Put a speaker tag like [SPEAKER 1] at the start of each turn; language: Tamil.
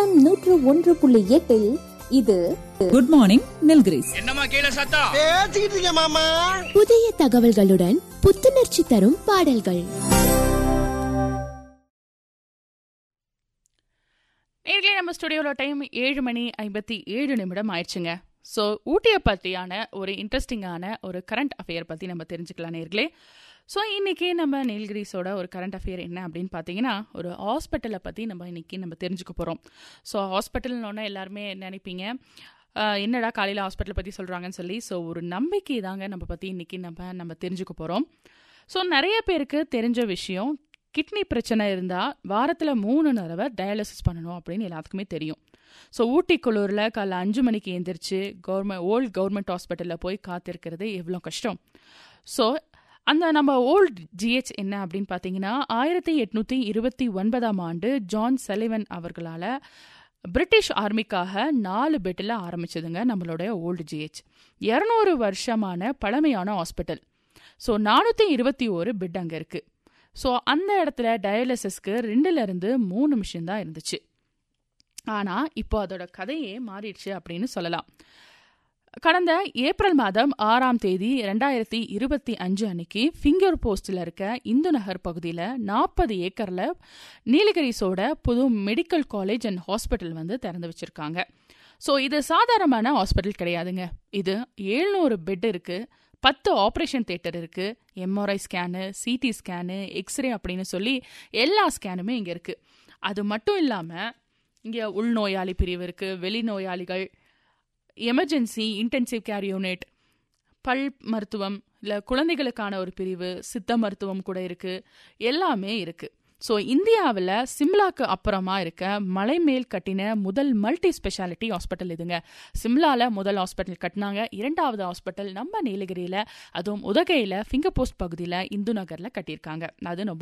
[SPEAKER 1] எஃப்எம் நூற்று ஒன்று புள்ளி எட்டில் இது
[SPEAKER 2] குட் மார்னிங் நில்கிரிஸ்
[SPEAKER 3] என்னம்மா கீழே சத்தம்
[SPEAKER 4] பேசிக்கிட்டு இருக்க மாமா
[SPEAKER 5] புதிய தகவல்களுடன் புத்துணர்ச்சி தரும் பாடல்கள்
[SPEAKER 6] நேர்களே நம்ம ஸ்டுடியோவில் டைம் ஏழு மணி ஐம்பத்தி ஏழு நிமிடம் ஆயிடுச்சுங்க ஸோ ஊட்டியை பற்றியான ஒரு இன்ட்ரெஸ்டிங்கான ஒரு கரண்ட் அஃபேர் பற்றி நம்ம தெரிஞ்சுக்கலாம் நேர்களே ஸோ இன்றைக்கி நம்ம நீல்கிரிஸோட ஒரு கரண்ட் அஃபேர் என்ன அப்படின்னு பார்த்தீங்கன்னா ஒரு ஹாஸ்பிட்டலை பற்றி நம்ம இன்றைக்கி நம்ம தெரிஞ்சுக்க போகிறோம் ஸோ ஹாஸ்பிட்டல்னோடனே எல்லாருமே நினைப்பீங்க ஆஹ், என்னடா காலையில் ஹாஸ்பிட்டலை பற்றி சொல்கிறாங்கன்னு சொல்லி ஸோ ஒரு நம்பிக்கை தாங்க நம்ம பற்றி இன்றைக்கி நம்ம நம்ம தெரிஞ்சுக்க போகிறோம் ஸோ நிறைய பேருக்கு தெரிஞ்ச விஷயம் கிட்னி பிரச்சனை இருந்தால் வாரத்தில் மூணு தடவை டயாலிசிஸ் பண்ணணும் அப்படின்னு எல்லாத்துக்குமே தெரியும் ஸோ ஊட்டி குளூரில் காலைல அஞ்சு மணிக்கு எந்திரிச்சு கவர்மெண்ட் ஓல்ட் கவர்மெண்ட் ஹாஸ்பிட்டலில் போய் காத்திருக்கிறது எவ்வளோ கஷ்டம் ஸோ அந்த நம்ம ஓல்ட் ஜிஹெச் என்ன அப்படின்னு பார்த்தீங்கன்னா ஆயிரத்தி எட்நூற்றி இருபத்தி ஒன்பதாம் ஆண்டு ஜான் செலிவன் அவர்களால் பிரிட்டிஷ் ஆர்மிக்காக நாலு பெட்டில் ஆரம்பிச்சதுங்க நம்மளுடைய ஓல்டு ஜிஹெச் இரநூறு வருஷமான பழமையான ஹாஸ்பிட்டல் ஸோ நானூற்றி இருபத்தி ஒரு பெட் அங்கே இருக்குது ஸோ அந்த இடத்துல டயாலிசிஸ்க்கு ரெண்டுல இருந்து மூணு நிமிஷம் தான் இருந்துச்சு ஆனால் இப்போ அதோட கதையே மாறிடுச்சு அப்படின்னு சொல்லலாம் கடந்த ஏப்ரல் மாதம் ஆறாம் தேதி ரெண்டாயிரத்தி இருபத்தி அஞ்சு அன்னைக்கு ஃபிங்கர் போஸ்டில் இருக்க இந்து நகர் பகுதியில் நாற்பது ஏக்கரில் நீலகிரிஸோட புது மெடிக்கல் காலேஜ் அண்ட் ஹாஸ்பிட்டல் வந்து திறந்து வச்சிருக்காங்க ஸோ இது சாதாரணமான ஹாஸ்பிட்டல் கிடையாதுங்க இது ஏழ்நூறு பெட் இருக்கு பத்து ஆப்ரேஷன் தேட்டர் இருக்கு MRI scan CT scan X-ray அப்படின்னு சொல்லி எல்லா ஸ்கேனுமே இங்கே இருக்கு அது மட்டும் இல்லாமல் இங்கே உள்நோயாளி பிரிவு இருக்கு வெளிநோயாளிகள் எமர்ஜென்சி இன்டென்சிவ் கேர் யூனிட் பல் மருத்துவம் இல்லை குழந்தைகளுக்கான ஒரு பிரிவு சித்த மருத்துவம் கூட இருக்கு எல்லாமே இருக்கு ஸோ இந்தியாவில் சிம்லாக்கு அப்புறமா இருக்க மலைமேல் கட்டின முதல் மல்டி ஸ்பெஷாலிட்டி ஹாஸ்பிட்டல் இதுங்க சிம்லாவில் முதல் ஹாஸ்பிட்டல் கட்டினாங்க இரண்டாவது ஹாஸ்பிட்டல் நம்ம நீலகிரியில் அதுவும் உதகையில் ஃபிங்கர் போஸ்ட் பகுதியில் இந்து நகரில் கட்டியிருக்காங்க அது நம்ம